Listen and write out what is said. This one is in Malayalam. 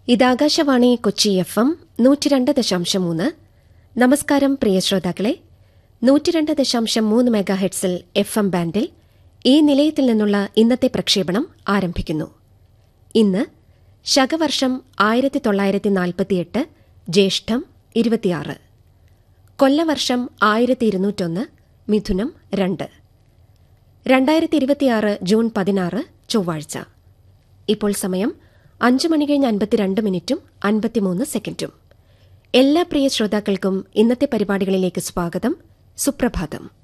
ഇത് ആകാശവാണി കൊച്ചി എഫ് എം നൂറ്റിരണ്ട് ദശാംശം മൂന്ന് നമസ്കാരം പ്രിയ ശ്രോതാക്കളെ നൂറ്റിരണ്ട് ദശാംശം മൂന്ന് മെഗാഹെഡ്സിൽ എഫ് എം ബാൻഡിൽ ഈ നിലയത്തിൽ നിന്നുള്ള ഇന്നത്തെ പ്രക്ഷേപണം ആരംഭിക്കുന്നു ഇന്ന് ശകവർഷം ആയിരത്തി തൊള്ളായിരത്തി നാൽപ്പത്തിയെട്ട് ജ്യേഷ്ഠം ഇരുപത്തിയാറ് കൊല്ലവർഷം ആയിരത്തി ഇരുന്നൂറ്റൊന്ന് മിഥുനം രണ്ട് രണ്ടായിരത്തി ഇരുപത്തിയാറ് ജൂൺ പതിനാറ് ചൊവ്വാഴ്ച ഇപ്പോൾ സമയം അഞ്ചു മണി കഴിഞ്ഞ് അൻപത്തിരണ്ട് മിനിറ്റും അൻപത്തിമൂന്ന് സെക്കൻഡും എല്ലാ പ്രിയ ശ്രോതാക്കൾക്കും ഇന്നത്തെ പരിപാടികളിലേക്ക് സ്വാഗതം സുപ്രഭാതം